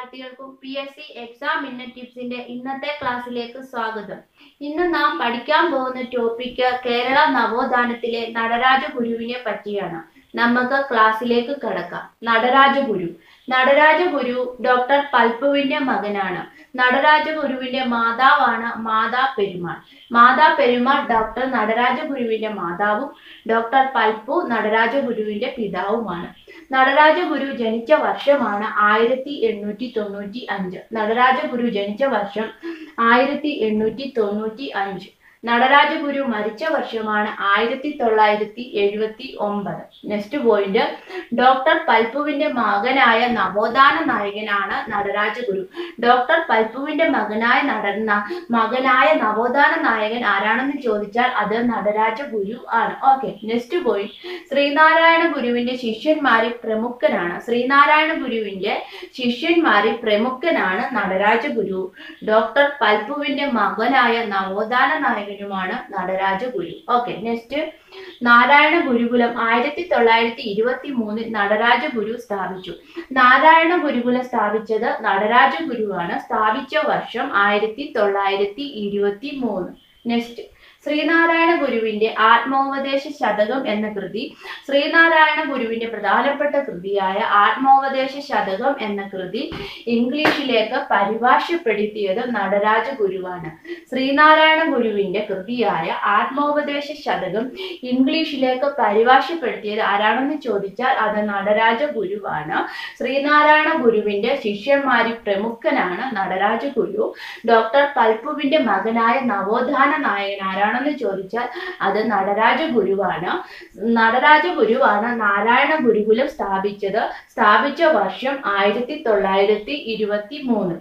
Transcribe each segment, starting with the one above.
വിദ്യാർത്ഥികൾക്കും P S C exam മിന്നർ ടിപ്സിന്റെ ഇന്നത്തെ ക്ലാസ്സിലേക്ക് സ്വാഗതം ഇന്ന് നാം പഠിക്കാൻ പോകുന്ന ടോപ്പിക്ക് കേരള നവോത്ഥാനത്തിലെ നടരാജ ഗുരുവിനെ പറ്റിയാണ് നമുക്ക് ക്ലാസ്സിലേക്ക് കടക്കാം നടരാജ ഗുരു നടരാജ ഗുരു ഡോക്ടർ പൽപ്പുവിന്റെ മകനാണ് നടരാജ ഗുരുവിന്റെ മാതാവാണ് മാതാ പെരുമാൾ മാതാ പെരുമാൾ ഡോക്ടർ നടരാജ ഗുരുവിന്റെ മാതാവും ഡോക്ടർ പൽപ്പു നടരാജ ഗുരുവിന്റെ പിതാവുമാണ് നടരാജ ഗുരു ജനിച്ച വർഷമാണ് ആയിരത്തി എണ്ണൂറ്റി തൊണ്ണൂറ്റി അഞ്ച് നടരാജ ഗുരു ജനിച്ച വർഷം ആയിരത്തി എണ്ണൂറ്റി തൊണ്ണൂറ്റി അഞ്ച് നടരാജ ഗുരു മരിച്ച വർഷമാണ് ആയിരത്തി തൊള്ളായിരത്തി എഴുപത്തി ഒമ്പത് നെക്സ്റ്റ് പോയിന്റ് ഡോക്ടർ പൽപ്പുവിന്റെ മകനായ നവോത്ഥാന നായകനാണ് നടരാജ ഗുരു ഡോക്ടർ പൽപ്പുവിന്റെ മകനായ നടന്ന മകനായ നവോത്ഥാന നായകൻ ആരാണെന്ന് ചോദിച്ചാൽ അത് നടരാജ ഗുരു ആണ് ഓക്കെ നെക്സ്റ്റ് പോയിന്റ് ശ്രീനാരായണ ഗുരുവിന്റെ ശിഷ്യന്മാരിൽ പ്രമുഖനാണ് ശ്രീനാരായണ ഗുരുവിന്റെ ശിഷ്യന്മാരിൽ പ്രമുഖനാണ് നടരാജ ഗുരു ഡോക്ടർ പൽപ്പുവിന്റെ മകനായ നവോത്ഥാന നായകനുമാണ് നടരാജ ഗുരു ഓക്കെ നെക്സ്റ്റ് നാരായണ ഗുരുകുലം ആയിരത്തി തൊള്ളായിരത്തി ഇരുപത്തി മൂന്നിൽ നടരാജ ഗുരു സ്ഥാപിച്ചു നാരായണ ഗുരുകുലം സ്ഥാപിച്ചത് നടരാജ ഗുരുവാണ് സ്ഥാപിച്ച വർഷം ആയിരത്തി തൊള്ളായിരത്തി ഇരുപത്തി മൂന്ന് നെക്സ്റ്റ് ശ്രീനാരായണ ഗുരുവിന്റെ ആത്മോപദേശ ശതകം എന്ന കൃതി ശ്രീനാരായണ ഗുരുവിന്റെ പ്രധാനപ്പെട്ട കൃതിയായ ആത്മോപദേശ ശതകം എന്ന കൃതി ഇംഗ്ലീഷിലേക്ക് പരിഭാഷപ്പെടുത്തിയത് നടരാജ ഗുരുവാണ് ശ്രീനാരായണ ഗുരുവിന്റെ കൃതിയായ ആത്മോപദേശ ശതകം ഇംഗ്ലീഷിലേക്ക് പരിഭാഷപ്പെടുത്തിയത് ആരാണെന്ന് ചോദിച്ചാൽ അത് നടരാജ ഗുരുവാണ് ശ്രീനാരായണ ഗുരുവിന്റെ ശിഷ്യന്മാരിൽ പ്രമുഖനാണ് നടരാജ ഗുരു ഡോക്ടർ പൽപ്പുവിന്റെ മകനായ നവോത്ഥാന നായകൻ ആരാണെന്ന് ചോദിച്ചാൽ അത് നടരാജ ഗുരുവാണ് നടരാജ ഗുരുവാണ് നാരായണ ഗുരുകുലം സ്ഥാപിച്ചത് സ്ഥാപിച്ച വർഷം ആയിരത്തി തൊള്ളായിരത്തി ഇരുപത്തി മൂന്ന്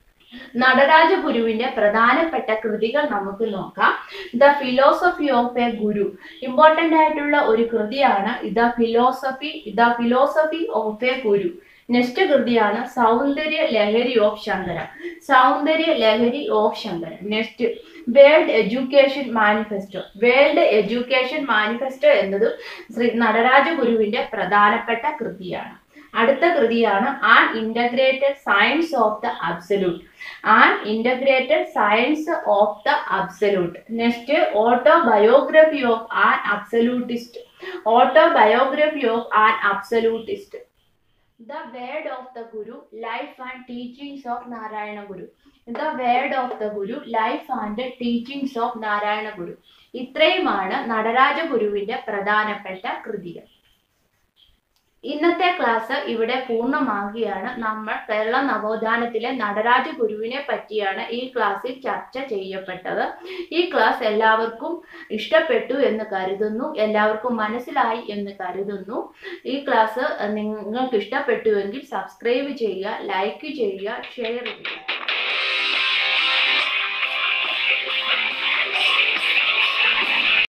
നടരാജ ഗുരുവിന്റെ പ്രധാനപ്പെട്ട കൃതികൾ നമുക്ക് നോക്കാം the philosophy of a guru important ആയിട്ടുള്ള ഒരു കൃതിയാണ് the philosophy the philosophy of a guru next കൃതിയാണ് Saundarya Lahari of Shankara Saundarya Lahari of Shankara next world education manifesto world education manifesto എന്നതും ശ്രീ നടരാജ ഗുരുവിന്റെ പ്രധാനപ്പെട്ട കൃതിയാണ് അടുത്ത കൃതിയാണ് an integrated science of the absolute an integrated science of the absolute next autobiography of an absolutist autobiography of an absolutist the word of the guru life and teachings of Narayana Guru the word of the guru life and teachings of Narayana Guru ഇത്രയുമാണ് നടരാജ ഗുരുവിന്റെ പ്രധാനപ്പെട്ട കൃതികൾ ഇന്നത്തെ class ഇവിടെ പൂർണ്ണമാകുകയാണ് നമ്മൾ കേരള നവോത്ഥാനത്തിലെ നടരാജ ഗുരുവിനെ പറ്റിയാണ് ഈ ക്ലാസ്സിൽ ചർച്ച ചെയ്യപ്പെട്ടത് ഈ ക്ലാസ് എല്ലാവർക്കും ഇഷ്ടപ്പെട്ടു എന്ന് കരുതുന്നു എല്ലാവർക്കും മനസ്സിലായി എന്ന് കരുതുന്നു ഈ ക്ലാസ് നിങ്ങൾക്ക് ഇഷ്ടപ്പെട്ടുവെങ്കിൽ സബ്സ്ക്രൈബ് ചെയ്യുക ലൈക്ക് ചെയ്യുക ഷെയർ ചെയ്യുക